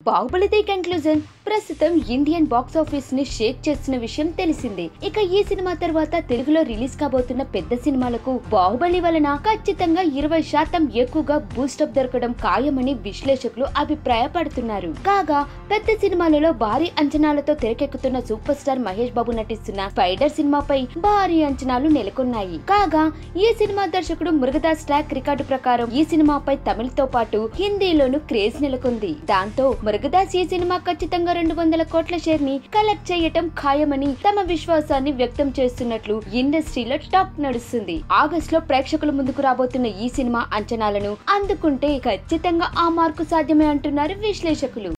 Baahubali the conclusion ప్రస్తుతం Indian box office ని shake చేస్తున్న విషయం తెలిసిందే ఇక ఈ సినిమా తర్వాత తెలుగులో రిలీజ్ కాబోతున్న పెద్ద సినిమాలకు బాహుబలి వలన ఖచ్చితంగా ఇరవై శాతం ఎక్కువగా బూస్టప్ దొరకడం ఖాయమని విశ్లేషకులు అభిప్రాయపడుతున్నారు కాగా పెద్ద సినిమాలలో భారీ అంచనాలతో తెరకెక్కుతున్న సూపర్ స్టార్ మహేష్ బాబు నటిస్తున్న స్పైడర్ సినిమాపై భారీ అంచనాలు నెలకొన్నాయి కాగా ఈ సినిమా దర్శకుడు మురుగదాస్ ట్రాక్ రికార్డు ప్రకారం ఈ సినిమాపై తమిళతో పాటు హిందీలోనూ క్రేజ్ నెలకొంది దాంతో మురుగదాస్ ఈ సినిమా ఖచ్చితంగా రెండు వందల కోట్ల షేర్ ని కలెక్ట్ చేయటం ఖాయమని తమ విశ్వాసాన్ని వ్యక్తం చేస్తున్నట్లు ఇండస్ట్రీలో టాక్ నడుస్తుంది ఆగస్ట్ లో ప్రేక్షకుల ముందుకు రాబోతున్న ఈ సినిమా అంచనాలను అందుకుంటే ఖచ్చితంగా ఆ మార్కు సాధ్యమే అంటున్నారు విశ్లేషకులు